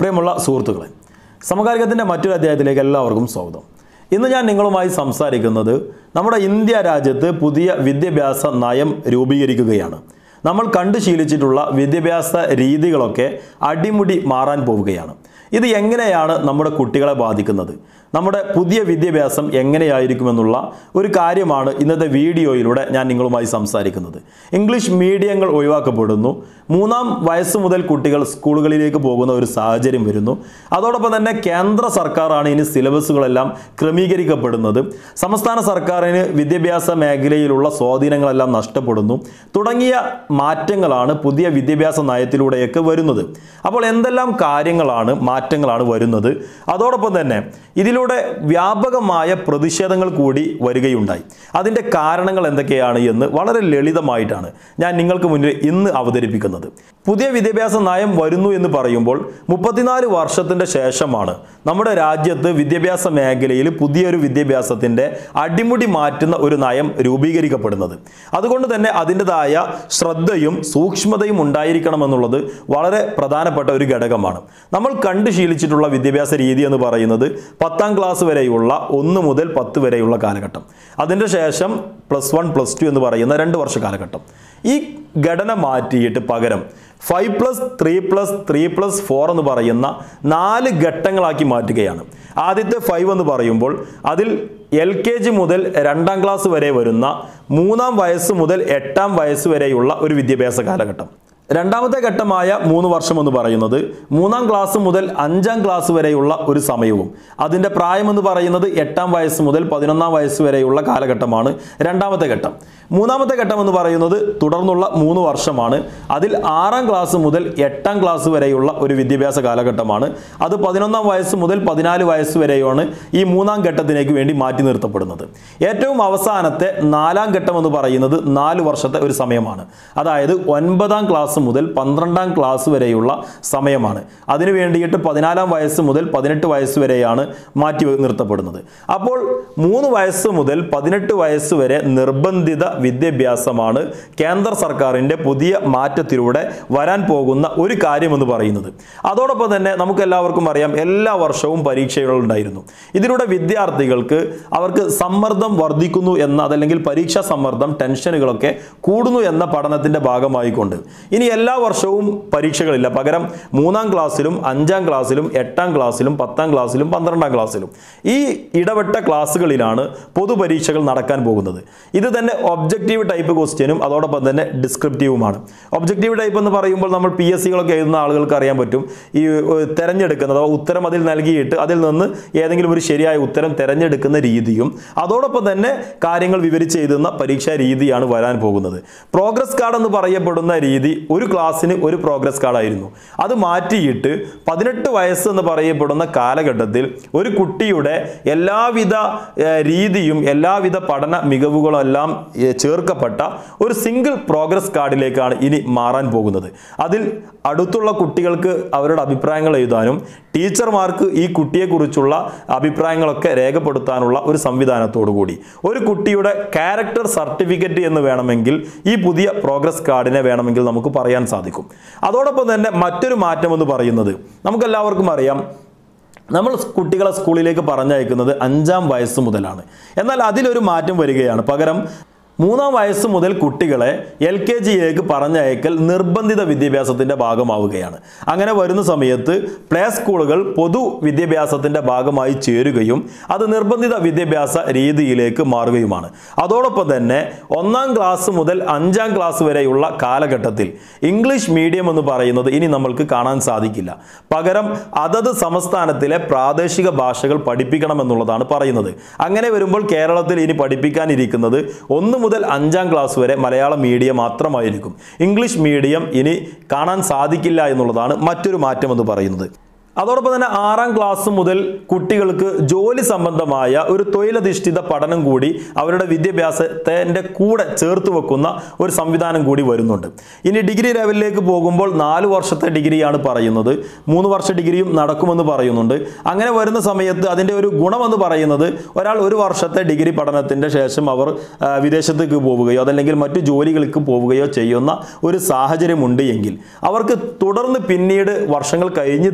പ്രിയമുള്ള സുഹൃത്തുക്കളെ സമകാലികത്തിൻ്റെ മറ്റൊരു അധ്യായത്തിലേക്ക് എല്ലാവർക്കും സ്വാഗതം ഇന്ന് ഞാൻ നിങ്ങളുമായി സംസാരിക്കുന്നത് നമ്മുടെ ഇന്ത്യ രാജ്യത്ത് പുതിയ വിദ്യാഭ്യാസ നയം രൂപീകരിക്കുകയാണ് നമ്മൾ കണ്ടു ശീലിച്ചിട്ടുള്ള വിദ്യാഭ്യാസ രീതികളൊക്കെ അടിമുടി മാറാൻ പോവുകയാണ് ഇത് എങ്ങനെയാണ് നമ്മുടെ കുട്ടികളെ ബാധിക്കുന്നത് നമ്മുടെ പുതിയ വിദ്യാഭ്യാസം എങ്ങനെയായിരിക്കുമെന്നുള്ള ഒരു കാര്യമാണ് ഇന്നത്തെ വീഡിയോയിലൂടെ ഞാൻ നിങ്ങളുമായി സംസാരിക്കുന്നത് ഇംഗ്ലീഷ് മീഡിയങ്ങൾ ഒഴിവാക്കപ്പെടുന്നു മൂന്നാം വയസ്സ് മുതൽ കുട്ടികൾ സ്കൂളുകളിലേക്ക് പോകുന്ന ഒരു സാഹചര്യം വരുന്നു അതോടൊപ്പം തന്നെ കേന്ദ്ര സർക്കാരാണ് ഇനി സിലബസുകളെല്ലാം ക്രമീകരിക്കപ്പെടുന്നത് സംസ്ഥാന സർക്കാരിന് വിദ്യാഭ്യാസ മേഖലയിലുള്ള സ്വാധീനങ്ങളെല്ലാം നഷ്ടപ്പെടുന്നു തുടങ്ങിയ മാറ്റങ്ങളാണ് പുതിയ വിദ്യാഭ്യാസ നയത്തിലൂടെയൊക്കെ വരുന്നത് അപ്പോൾ എന്തെല്ലാം കാര്യങ്ങളാണ് മാറ്റങ്ങളാണ് വരുന്നത് അതോടൊപ്പം തന്നെ ഇതിലൂടെ വ്യാപകമായ പ്രതിഷേധങ്ങൾ കൂടി വരികയുണ്ടായി അതിൻ്റെ കാരണങ്ങൾ എന്തൊക്കെയാണ് എന്ന് വളരെ ലളിതമായിട്ടാണ് ഞാൻ നിങ്ങൾക്ക് മുന്നിൽ ഇന്ന് അവതരിപ്പിക്കുന്നത് പുതിയ വിദ്യാഭ്യാസ നയം വരുന്നു എന്ന് പറയുമ്പോൾ മുപ്പത്തിനാല് വർഷത്തിൻ്റെ ശേഷമാണ് നമ്മുടെ രാജ്യത്ത് വിദ്യാഭ്യാസ മേഖലയിൽ പുതിയൊരു വിദ്യാഭ്യാസത്തിൻ്റെ അടിമുടി മാറ്റുന്ന ഒരു നയം രൂപീകരിക്കപ്പെടുന്നത് അതുകൊണ്ട് തന്നെ അതിൻ്റെതായ ശ്രദ്ധയും സൂക്ഷ്മതയും ഉണ്ടായിരിക്കണമെന്നുള്ളത് വളരെ പ്രധാനപ്പെട്ട ഒരു ഘടകമാണ് നമ്മൾ കണ്ടു ശീലിച്ചിട്ടുള്ള വിദ്യാഭ്യാസ രീതി എന്ന് പറയുന്നത് പത്താം ക്ലാസ് വരെയുള്ള ഒന്ന് മുതൽ പത്ത് വരെയുള്ള കാലഘട്ടം അതിൻ്റെ ശേഷം പ്ലസ് വൺ പ്ലസ് ടു എന്ന് പറയുന്ന രണ്ട് വർഷ കാലഘട്ടം ഈ ഘടന മാറ്റിയിട്ട് പകരം five plus three plus three plus four എന്ന് പറയുന്ന നാല് ഘട്ടങ്ങളാക്കി മാറ്റുകയാണ് ആദ്യത്തെ ഫൈവ് എന്ന് പറയുമ്പോൾ അതിൽ എൽ കെ ജി മുതൽ രണ്ടാം ക്ലാസ് വരെ വരുന്ന മൂന്നാം വയസ്സ് മുതൽ എട്ടാം വയസ്സ് വരെയുള്ള ഒരു വിദ്യാഭ്യാസ കാലഘട്ടം രണ്ടാമത്തെ ഘട്ടമായ മൂന്ന് വർഷം എന്ന് പറയുന്നത് മൂന്നാം ക്ലാസ് മുതൽ അഞ്ചാം ക്ലാസ് വരെയുള്ള ഒരു സമയവും അതിൻ്റെ പ്രായം എന്ന് പറയുന്നത് എട്ടാം വയസ്സ് മുതൽ പതിനൊന്നാം വയസ്സ് വരെയുള്ള കാലഘട്ടമാണ് രണ്ടാമത്തെ ഘട്ടം മൂന്നാമത്തെ ഘട്ടം എന്ന് പറയുന്നത് തുടർന്നുള്ള മൂന്ന് വർഷമാണ് അതിൽ ആറാം ക്ലാസ് മുതൽ എട്ടാം ക്ലാസ് വരെയുള്ള ഒരു വിദ്യാഭ്യാസ കാലഘട്ടമാണ് അത് പതിനൊന്നാം വയസ്സ് മുതൽ പതിനാല് വയസ്സ് വരെയാണ് ഈ മൂന്നാം ഘട്ടത്തിലേക്ക് വേണ്ടി മാറ്റി നിർത്തപ്പെടുന്നത് ഏറ്റവും അവസാനത്തെ നാലാം ഘട്ടം എന്ന് പറയുന്നത് നാല് വർഷത്തെ ഒരു സമയമാണ് അതായത് ഒൻപതാം ക്ലാസ് മുതൽ പന്ത്രണ്ടാം ക്ലാസ് വരെയുള്ള സമയമാണ് അതിനു വേണ്ടിയിട്ട് പതിനാലാം വയസ്സ് മുതൽ പതിനെട്ട് വയസ്സ് വരെയാണ് മാറ്റി നിർത്തപ്പെടുന്നത് അപ്പോൾ മൂന്ന് വയസ്സ് മുതൽ പതിനെട്ട് വയസ്സ് വരെ നിർബന്ധിത വിദ്യാഭ്യാസമാണ് കേന്ദ്ര സർക്കാരിൻ്റെ പുതിയ മാറ്റത്തിലൂടെ വരാൻ പോകുന്ന ഒരു കാര്യമെന്ന് പറയുന്നത് അതോടൊപ്പം തന്നെ നമുക്ക് എല്ലാവർക്കും അറിയാം എല്ലാ വർഷവും പരീക്ഷകൾ ഉണ്ടായിരുന്നു ഇതിലൂടെ വിദ്യാർത്ഥികൾക്ക് അവർക്ക് സമ്മർദ്ദം വർദ്ധിക്കുന്നു എന്ന അതല്ലെങ്കിൽ പരീക്ഷാ സമ്മർദ്ദം ടെൻഷനുകളൊക്കെ കൂടുന്നു എന്ന പഠനത്തിൻ്റെ ഭാഗമായിക്കൊണ്ട് ഇനി എല്ലാ വർഷവും പരീക്ഷകളില്ല പകരം മൂന്നാം ക്ലാസ്സിലും അഞ്ചാം ക്ലാസ്സിലും എട്ടാം ക്ലാസ്സിലും പത്താം ക്ലാസ്സിലും പന്ത്രണ്ടാം ക്ലാസ്സിലും ഈ ഇടപെട്ട ക്ലാസ്സുകളിലാണ് പൊതുപരീക്ഷകൾ നടക്കാൻ പോകുന്നത് ഇത് തന്നെ ഒബ്ജക്റ്റീവ് ടൈപ്പ് ക്വസ്റ്റ്യനും അതോടൊപ്പം തന്നെ ഡിസ്ക്രിപ്റ്റീവുമാണ് ഒബ്ജക്റ്റീവ് ടൈപ്പ് എന്ന് പറയുമ്പോൾ നമ്മൾ പി എസ് സികളൊക്കെ എഴുതുന്ന ആളുകൾക്ക് അറിയാൻ പറ്റും ഈ ഏഹ്, തെരഞ്ഞെടുക്കുന്നത് അഥവാ ഉത്തരം അതിൽ നൽകിയിട്ട് അതിൽ നിന്ന് ഏതെങ്കിലും ഒരു ശരിയായ ഉത്തരം തെരഞ്ഞെടുക്കുന്ന രീതിയും അതോടൊപ്പം തന്നെ കാര്യങ്ങൾ വിവരിച്ച് എഴുതുന്ന പരീക്ഷാ രീതിയാണ് വരാൻ പോകുന്നത് പ്രോഗ്രസ് കാർഡ് എന്ന് പറയപ്പെടുന്ന രീതി ഒരു ക്ലാസ്സിന് ഒരു പ്രോഗ്രസ് കാർഡായിരുന്നു അത് മാറ്റിയിട്ട് പതിനെട്ട് വയസ്സ് എന്ന് പറയപ്പെടുന്ന കാലഘട്ടത്തിൽ ഒരു കുട്ടിയുടെ എല്ലാവിധ ഏഹ്, രീതിയും എല്ലാവിധ പഠന മികവുകളെല്ലാം ഏഹ്, ചേർക്കപ്പെട്ട ഒരു സിംഗിൾ പ്രോഗ്രസ് കാർഡിലേക്കാണ് ഇനി മാറാൻ പോകുന്നത് അതിൽ അടുത്തുള്ള കുട്ടികൾക്ക് അവരുടെ അഭിപ്രായങ്ങൾ എഴുതാനും ടീച്ചർമാർക്ക് ഈ കുട്ടിയെക്കുറിച്ചുള്ള അഭിപ്രായങ്ങളൊക്കെ രേഖപ്പെടുത്താനുള്ള ഒരു സംവിധാനത്തോടു കൂടി ഒരു കുട്ടിയുടെ ക്യാരക്ടർ സർട്ടിഫിക്കറ്റ് എന്ന് വേണമെങ്കിൽ ഈ പുതിയ പ്രോഗ്രസ് കാർഡിനെ വേണമെങ്കിൽ നമുക്ക് പറയാൻ സാധിക്കും അതോടൊപ്പം തന്നെ മറ്റൊരു മാറ്റം എന്ന് പറയുന്നത് നമുക്കെല്ലാവർക്കും അറിയാം നമ്മൾ കുട്ടികളെ സ്കൂളിലേക്ക് പറഞ്ഞയക്കുന്നത് അഞ്ചാം വയസ്സ് മുതലാണ് എന്നാൽ അതിലൊരു മാറ്റം വരികയാണ് പകരം മൂന്നാം വയസ്സ് മുതൽ കുട്ടികളെ എൽ കെ ജിയിലേക്ക് പറഞ്ഞയക്കൽ നിർബന്ധിത വിദ്യാഭ്യാസത്തിൻ്റെ ഭാഗമാവുകയാണ് അങ്ങനെ വരുന്ന സമയത്ത് പ്ലേ സ്കൂളുകൾ പൊതു വിദ്യാഭ്യാസത്തിൻ്റെ ഭാഗമായി ചേരുകയും അത് നിർബന്ധിത വിദ്യാഭ്യാസ രീതിയിലേക്ക് മാറുകയുമാണ് അതോടൊപ്പം തന്നെ ഒന്നാം ക്ലാസ് മുതൽ അഞ്ചാം ക്ലാസ് വരെയുള്ള കാലഘട്ടത്തിൽ ഇംഗ്ലീഷ് മീഡിയം എന്ന് പറയുന്നത് ഇനി നമ്മൾക്ക് കാണാൻ സാധിക്കില്ല പകരം അതത് സംസ്ഥാനത്തിലെ പ്രാദേശിക ഭാഷകൾ പഠിപ്പിക്കണമെന്നുള്ളതാണ് പറയുന്നത് അങ്ങനെ വരുമ്പോൾ കേരളത്തിൽ ഇനി പഠിപ്പിക്കാനിരിക്കുന്നത് ഒന്ന് മുതൽ അഞ്ചാം ക്ലാസ് വരെ മലയാളം മീഡിയം മാത്രമായിരിക്കും ഇംഗ്ലീഷ് മീഡിയം ഇനി കാണാൻ സാധിക്കില്ല എന്നുള്ളതാണ് മറ്റൊരു മാറ്റം എന്ന് പറയുന്നത് അതോടൊപ്പം തന്നെ ആറാം ക്ലാസ് മുതൽ കുട്ടികൾക്ക് ജോലി സംബന്ധമായ ഒരു തൊഴിലധിഷ്ഠിത പഠനം കൂടി അവരുടെ വിദ്യാഭ്യാസത്തിൻ്റെ കൂടെ ചേർത്ത് വെക്കുന്ന ഒരു സംവിധാനം കൂടി വരുന്നുണ്ട് ഇനി ഡിഗ്രി ലെവലിലേക്ക് പോകുമ്പോൾ നാല് വർഷത്തെ ഡിഗ്രിയാണ് പറയുന്നത് മൂന്ന് വർഷ ഡിഗ്രിയും നടക്കുമെന്ന് പറയുന്നുണ്ട് അങ്ങനെ വരുന്ന സമയത്ത് അതിൻ്റെ ഒരു ഗുണമെന്ന് പറയുന്നത് ഒരാൾ ഒരു വർഷത്തെ ഡിഗ്രി പഠനത്തിൻ്റെ ശേഷം അവർ ആ, വിദേശത്തേക്ക് പോവുകയോ അതല്ലെങ്കിൽ മറ്റു ജോലികൾക്ക് പോവുകയോ ചെയ്യുന്ന ഒരു സാഹചര്യമുണ്ട് എങ്കിൽ അവർക്ക് തുടർന്ന് പിന്നീട് വർഷങ്ങൾ കഴിഞ്ഞ് തിരിച്ചു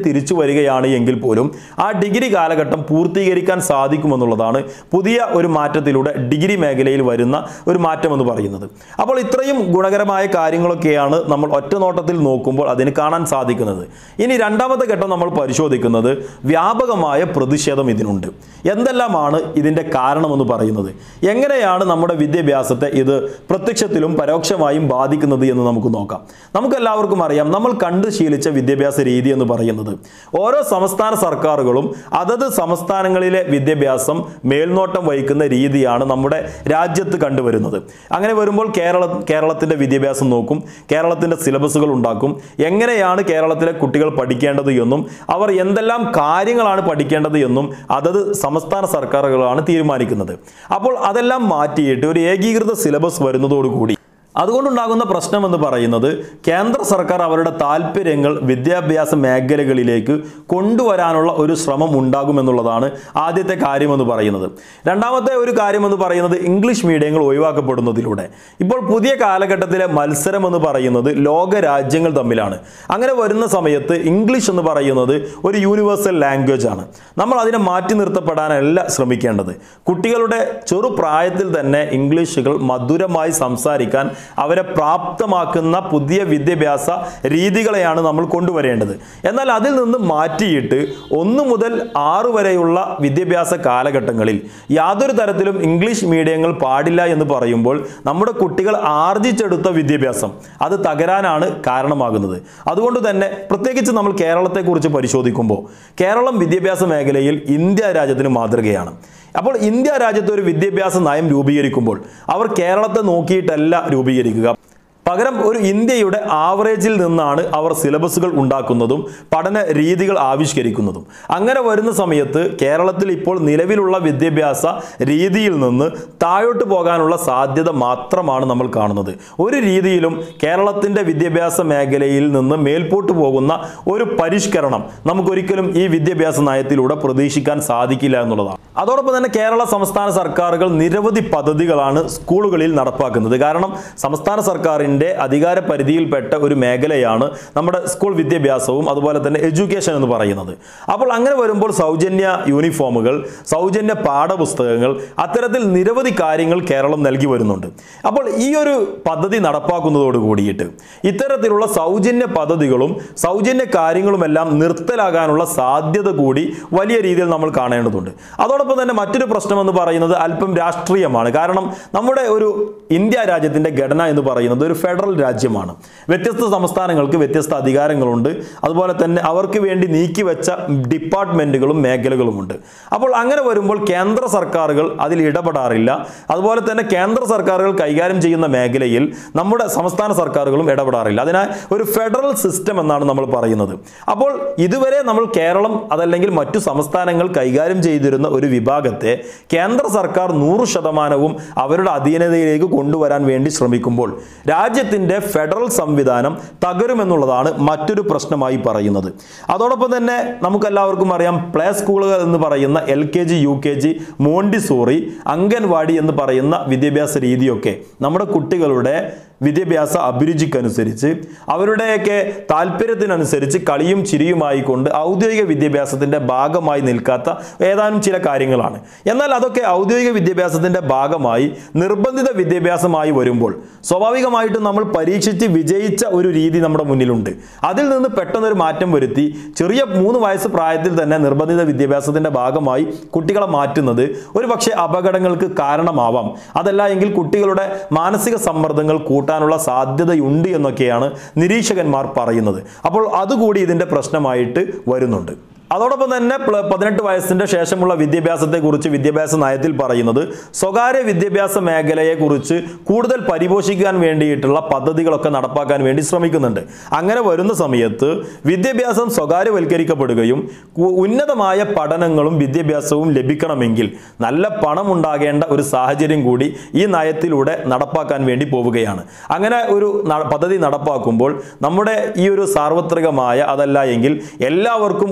വരികയാണ് എങ്കിൽ പോലും ആ ഡിഗ്രി കാലഘട്ടം പൂർത്തീകരിക്കാൻ സാധിക്കുമെന്നുള്ളതാണ് പുതിയ ഒരു മാറ്റത്തിലൂടെ ഡിഗ്രി മേഖലയിൽ വരുന്ന ഒരു മാറ്റം എന്ന് പറയുന്നത് അപ്പോൾ ഇത്രയും ഗുണകരമായ കാര്യങ്ങളൊക്കെയാണ് നമ്മൾ ഒറ്റ നോട്ടത്തിൽ നോക്കുമ്പോൾ അതിന് കാണാൻ സാധിക്കുന്നത് ഇനി രണ്ടാമത്തെ ഘട്ടം നമ്മൾ പരിശോധിക്കുന്നത് വ്യാപകമായ പ്രതിഷേധം ഇതിനുണ്ട് എന്തെല്ലാമാണ് ഇതിൻ്റെ കാരണമെന്ന് പറയുന്നത് എങ്ങനെയാണ് നമ്മുടെ വിദ്യാഭ്യാസത്തെ ഇത് പ്രത്യക്ഷത്തിലും പരോക്ഷമായും ബാധിക്കുന്നത് എന്ന് നമുക്ക് നോക്കാം നമുക്കെല്ലാവർക്കും അറിയാം നമ്മൾ കണ്ടു ശീലിച്ച വിദ്യാഭ്യാസ രീതി എന്ന് പറയുന്നത് ഓരോ സംസ്ഥാന സർക്കാരുകളും അതത് സംസ്ഥാനങ്ങളിലെ വിദ്യാഭ്യാസം മേൽനോട്ടം വഹിക്കുന്ന രീതിയാണ് നമ്മുടെ രാജ്യത്ത് കണ്ടുവരുന്നത് അങ്ങനെ വരുമ്പോൾ കേരള കേരളത്തിൻ്റെ വിദ്യാഭ്യാസം നോക്കും കേരളത്തിൻ്റെ സിലബസുകൾ ഉണ്ടാക്കും എങ്ങനെയാണ് കേരളത്തിലെ കുട്ടികൾ പഠിക്കേണ്ടത് എന്നും അവർ എന്തെല്ലാം കാര്യങ്ങളാണ് പഠിക്കേണ്ടത് എന്നും അതത് സംസ്ഥാന സർക്കാരുകളാണ് തീരുമാനിക്കുന്നത് അപ്പോൾ അതെല്ലാം മാറ്റിയിട്ട് ഒരു ഏകീകൃത സിലബസ് വരുന്നതോടുകൂടി അതുകൊണ്ടുണ്ടാകുന്ന പ്രശ്നം എന്ന് പറയുന്നത് കേന്ദ്ര സർക്കാർ അവരുടെ താല്പര്യങ്ങൾ വിദ്യാഭ്യാസ മേഖലകളിലേക്ക് കൊണ്ടുവരാനുള്ള ഒരു ശ്രമം ഉണ്ടാകുമെന്നുള്ളതാണ് ആദ്യത്തെ കാര്യമെന്ന് പറയുന്നത് രണ്ടാമത്തെ ഒരു കാര്യമെന്ന് പറയുന്നത് ഇംഗ്ലീഷ് മീഡിയങ്ങൾ ഒഴിവാക്കപ്പെടുന്നതിലൂടെ ഇപ്പോൾ പുതിയ കാലഘട്ടത്തിലെ മത്സരം എന്ന് പറയുന്നത് ലോക രാജ്യങ്ങൾ തമ്മിലാണ് അങ്ങനെ വരുന്ന സമയത്ത് ഇംഗ്ലീഷ് എന്ന് പറയുന്നത് ഒരു യൂണിവേഴ്സൽ ലാംഗ്വേജ് ആണ് നമ്മൾ അതിനെ മാറ്റി നിർത്തപ്പെടാനല്ല ശ്രമിക്കേണ്ടത് കുട്ടികളുടെ ചെറുപ്രായത്തിൽ തന്നെ ഇംഗ്ലീഷുകൾ മധുരമായി സംസാരിക്കാൻ അവരെ പ്രാപ്തമാക്കുന്ന പുതിയ വിദ്യാഭ്യാസ രീതികളെയാണ് നമ്മൾ കൊണ്ടുവരേണ്ടത് എന്നാൽ അതിൽ നിന്ന് മാറ്റിയിട്ട് ഒന്ന് മുതൽ ആറ് വരെയുള്ള വിദ്യാഭ്യാസ കാലഘട്ടങ്ങളിൽ യാതൊരു തരത്തിലും ഇംഗ്ലീഷ് മീഡിയങ്ങൾ പാടില്ല എന്ന് പറയുമ്പോൾ നമ്മുടെ കുട്ടികൾ ആർജിച്ചെടുത്ത വിദ്യാഭ്യാസം അത് തകരാനാണ് കാരണമാകുന്നത് അതുകൊണ്ട് തന്നെ പ്രത്യേകിച്ച് നമ്മൾ കേരളത്തെക്കുറിച്ച് പരിശോധിക്കുമ്പോൾ കേരളം വിദ്യാഭ്യാസ മേഖലയിൽ ഇന്ത്യ രാജ്യത്തിന് മാതൃകയാണ് അപ്പോൾ ഇന്ത്യ രാജ്യത്ത് ഒരു വിദ്യാഭ്യാസ നയം രൂപീകരിക്കുമ്പോൾ അവർ കേരളത്തെ നോക്കിയിട്ടല്ല രൂപീകരിക്കുക പകരം ഒരു ഇന്ത്യയുടെ ആവറേജിൽ നിന്നാണ് അവർ സിലബസുകൾ ഉണ്ടാക്കുന്നതും പഠന രീതികൾ ആവിഷ്കരിക്കുന്നതും അങ്ങനെ വരുന്ന സമയത്ത് കേരളത്തിൽ ഇപ്പോൾ നിലവിലുള്ള വിദ്യാഭ്യാസ രീതിയിൽ നിന്ന് താഴോട്ട് പോകാനുള്ള സാധ്യത മാത്രമാണ് നമ്മൾ കാണുന്നത് ഒരു രീതിയിലും കേരളത്തിൻ്റെ വിദ്യാഭ്യാസ മേഖലയിൽ നിന്ന് മേൽപോട്ട് പോകുന്ന ഒരു പരിഷ്കരണം നമുക്കൊരിക്കലും ഈ വിദ്യാഭ്യാസ നയത്തിലൂടെ പ്രതീക്ഷിക്കാൻ സാധിക്കില്ല എന്നുള്ളതാണ് അതോടൊപ്പം തന്നെ കേരള സംസ്ഥാന സർക്കാരുകൾ നിരവധി പദ്ധതികളാണ് സ്കൂളുകളിൽ നടപ്പാക്കുന്നത് കാരണം സംസ്ഥാന സർക്കാരിൻ്റെ അധികാര പരിധിയിൽപ്പെട്ട ഒരു മേഖലയാണ് നമ്മുടെ സ്കൂൾ വിദ്യാഭ്യാസവും അതുപോലെ തന്നെ എഡ്യൂക്കേഷൻ എന്ന് പറയുന്നത് അപ്പോൾ അങ്ങനെ വരുമ്പോൾ സൗജന്യ യൂണിഫോമുകൾ സൗജന്യ പാഠപുസ്തകങ്ങൾ അത്തരത്തിൽ നിരവധി കാര്യങ്ങൾ കേരളം നൽകി വരുന്നുണ്ട് അപ്പോൾ ഈ ഒരു പദ്ധതി നടപ്പാക്കുന്നതോട് കൂടിയിട്ട് ഇത്തരത്തിലുള്ള സൗജന്യ പദ്ധതികളും സൗജന്യ കാര്യങ്ങളുമെല്ലാം നിർത്തലാകാനുള്ള സാധ്യത കൂടി വലിയ രീതിയിൽ നമ്മൾ കാണേണ്ടതുണ്ട് അതോടൊപ്പം തന്നെ മറ്റൊരു പ്രശ്നം എന്ന് പറയുന്നത് അല്പം രാഷ്ട്രീയമാണ് കാരണം നമ്മുടെ ഒരു ഇന്ത്യ രാജ്യത്തിൻ്റെ ഘടന എന്ന് പറയുന്നത് ഒരു ഫെഡറൽ രാജ്യമാണ് വ്യത്യസ്ത സംസ്ഥാനങ്ങൾക്ക് വ്യത്യസ്ത അധികാരങ്ങളുണ്ട് അതുപോലെ തന്നെ അവർക്ക് വേണ്ടി നീക്കിവെച്ച ഡിപ്പാർട്ട്മെൻറ്റുകളും മേഖലകളുമുണ്ട് അപ്പോൾ അങ്ങനെ വരുമ്പോൾ കേന്ദ്ര സർക്കാരുകൾ അതിൽ ഇടപെടാറില്ല അതുപോലെ തന്നെ കേന്ദ്ര സർക്കാരുകൾ കൈകാര്യം ചെയ്യുന്ന മേഖലയിൽ നമ്മുടെ സംസ്ഥാന സർക്കാരുകളും ഇടപെടാറില്ല അതിനാൽ ഒരു ഫെഡറൽ സിസ്റ്റം എന്നാണ് നമ്മൾ പറയുന്നത് അപ്പോൾ ഇതുവരെ നമ്മൾ കേരളം അതല്ലെങ്കിൽ മറ്റു സംസ്ഥാനങ്ങൾ കൈകാര്യം ചെയ്തിരുന്ന ഒരു വിഭാഗത്തെ കേന്ദ്ര സർക്കാർ നൂറ് ശതമാനവും അവരുടെ അധീനതയിലേക്ക് കൊണ്ടുവരാൻ വേണ്ടി ശ്രമിക്കുമ്പോൾ രാജ്യത്തിൻ്റെ ഫെഡറൽ സംവിധാനം തകരുമെന്നുള്ളതാണ് മറ്റൊരു പ്രശ്നമായി പറയുന്നത് അതോടൊപ്പം തന്നെ നമുക്കെല്ലാവർക്കും അറിയാം പ്ലേ സ്കൂളുകൾ എന്ന് പറയുന്ന L K G U K G Montessori anganwadi എന്ന് പറയുന്ന വിദ്യാഭ്യാസ രീതിയൊക്കെ നമ്മുടെ കുട്ടികളുടെ വിദ്യാഭ്യാസ അഭിരുചിക്കനുസരിച്ച് അവരുടെയൊക്കെ താല്പര്യത്തിനനുസരിച്ച് കളിയും ചിരിയുമായി കൊണ്ട് ഔദ്യോഗിക വിദ്യാഭ്യാസത്തിൻ്റെ ഭാഗമായി നിൽക്കാത്ത ഏതാനും ചില കാര്യങ്ങളാണ് എന്നാൽ അതൊക്കെ ഔദ്യോഗിക വിദ്യാഭ്യാസത്തിൻ്റെ ഭാഗമായി നിർബന്ധിത വിദ്യാഭ്യാസമായി വരുമ്പോൾ സ്വാഭാവികമായിട്ടും നമ്മൾ പരീക്ഷിച്ച് വിജയിച്ച ഒരു രീതി നമ്മുടെ മുന്നിലുണ്ട് അതിൽ നിന്ന് പെട്ടെന്നൊരു മാറ്റം വരുത്തി ചെറിയ മൂന്ന് വയസ്സ് പ്രായത്തിൽ തന്നെ നിർബന്ധിത വിദ്യാഭ്യാസത്തിൻ്റെ ഭാഗമായി കുട്ടികളെ മാറ്റുന്നത് ഒരു പക്ഷേ അപകടങ്ങൾക്ക് കാരണമാവാം അതല്ല എങ്കിൽ കുട്ടികളുടെ മാനസിക സമ്മർദ്ദങ്ങൾ കൂട്ടാനുള്ള സാധ്യതയുണ്ട് എന്നൊക്കെയാണ് നിരീക്ഷകന്മാർ പറയുന്നത് അപ്പോൾ അതുകൂടി ഇതിൻ്റെ പ്രശ്നമായിട്ട് വരുന്നുണ്ട് അതോടൊപ്പം തന്നെ പ്ല- പതിനെട്ട് വയസ്സിന്റെ ശേഷമുള്ള വിദ്യാഭ്യാസത്തെക്കുറിച്ച് വിദ്യാഭ്യാസ നയത്തിൽ പറയുന്നത് സ്വകാര്യ വിദ്യാഭ്യാസ മേഖലയെക്കുറിച്ച് കൂടുതൽ പരിപോഷിക്കാൻ വേണ്ടിയിട്ടുള്ള പദ്ധതികളൊക്കെ നടപ്പാക്കാൻ വേണ്ടി ശ്രമിക്കുന്നുണ്ട് അങ്ങനെ വരുന്ന സമയത്ത് വിദ്യാഭ്യാസം സ്വകാര്യവൽക്കരിക്കപ്പെടുകയും കു- ഉന്നതമായ പഠനങ്ങളും വിദ്യാഭ്യാസവും ലഭിക്കണമെങ്കിൽ നല്ല പണം ഉണ്ടാകേണ്ട ഒരു സാഹചര്യം കൂടി ഈ നയത്തിലൂടെ നടപ്പാക്കാൻ വേണ്ടി പോവുകയാണ് അങ്ങനെ ഒരു ന- പദ്ധതി നടപ്പാക്കുമ്പോൾ നമ്മുടെ ഈ ഒരു സാർവത്രികമായ അതല്ല എങ്കിൽ എല്ലാവർക്കും ഉന്നത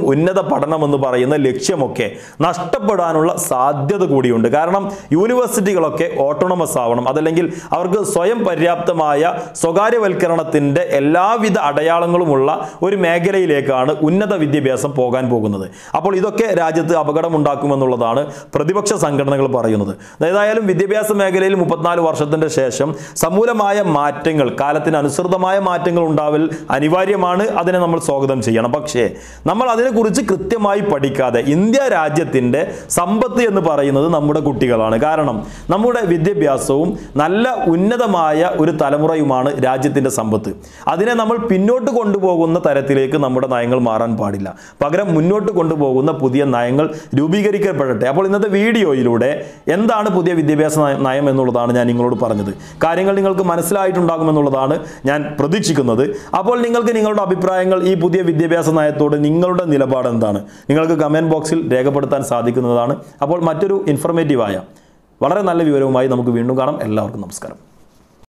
പഠനം എന്ന് പറയുന്ന ലക്ഷ്യമൊക്കെ നഷ്ടപ്പെടാനുള്ള സാധ്യത കൂടിയുണ്ട് കാരണം യൂണിവേഴ്സിറ്റികളൊക്കെ ഓട്ടോണമസ് ആവണം അതല്ലെങ്കിൽ അവർക്ക് സ്വയം പര്യാപ്തമായ സ്വകാര്യവൽക്കരണത്തിൻ്റെ എല്ലാവിധ അടയാളങ്ങളുമുള്ള ഒരു മേഖലയിലേക്കാണ് ഉന്നത വിദ്യാഭ്യാസം പോകാൻ പോകുന്നത് അപ്പോൾ ഇതൊക്കെ രാജ്യത്ത് അപകടമുണ്ടാക്കുമെന്നുള്ളതാണ് പ്രതിപക്ഷ സംഘടനകൾ പറയുന്നത് ഏതായാലും വിദ്യാഭ്യാസ മേഖലയിൽ മുപ്പത്തിനാല് വർഷത്തിന്റെ ശേഷം സമൂലമായ മാറ്റങ്ങൾ കാലത്തിന് അനുസൃതമായ മാറ്റങ്ങൾ ഉണ്ടാവൽ അനിവാര്യമാണ് അതിനെ നമ്മൾ സ്വാഗതം ചെയ്യണം പക്ഷേ നമ്മൾ അതിനെക്കുറിച്ച് കൃത്യമായി പഠിക്കാതെ ഇന്ത്യ രാജ്യത്തിൻ്റെ സമ്പത്ത് എന്ന് പറയുന്നത് നമ്മുടെ കുട്ടികളാണ് കാരണം നമ്മുടെ വിദ്യാഭ്യാസവും നല്ല ഉന്നതമായ ഒരു തലമുറയുമാണ് രാജ്യത്തിൻ്റെ സമ്പത്ത് അതിനെ നമ്മൾ പിന്നോട്ട് കൊണ്ടുപോകുന്ന തരത്തിലേക്ക് നമ്മുടെ നയങ്ങൾ മാറാൻ പാടില്ല പകരം മുന്നോട്ട് കൊണ്ടുപോകുന്ന പുതിയ നയങ്ങൾ രൂപീകരിക്കപ്പെടട്ടെ അപ്പോൾ ഇന്നത്തെ വീഡിയോയിലൂടെ എന്താണ് പുതിയ വിദ്യാഭ്യാസ നയ- നയം എന്നുള്ളതാണ് ഞാൻ നിങ്ങളോട് പറഞ്ഞത് കാര്യങ്ങൾ നിങ്ങൾക്ക് മനസ്സിലായിട്ടുണ്ടാകുമെന്നുള്ളതാണ് ഞാൻ പ്രതീക്ഷിക്കുന്നത് അപ്പോൾ നിങ്ങൾക്ക് നിങ്ങളുടെ അഭിപ്രായങ്ങൾ ഈ പുതിയ വിദ്യാഭ്യാസ നയത്തോട് നിങ്ങളുടെ നിലപാട് എന്താണ് നിങ്ങൾക്ക് കമൻറ്റ് ബോക്സിൽ രേഖപ്പെടുത്താൻ സാധിക്കുന്നതാണ് അപ്പോൾ മറ്റൊരു ഇൻഫർമേറ്റീവായ വളരെ നല്ല വിവരവുമായി നമുക്ക് വീണ്ടും കാണാം എല്ലാവർക്കും നമസ്കാരം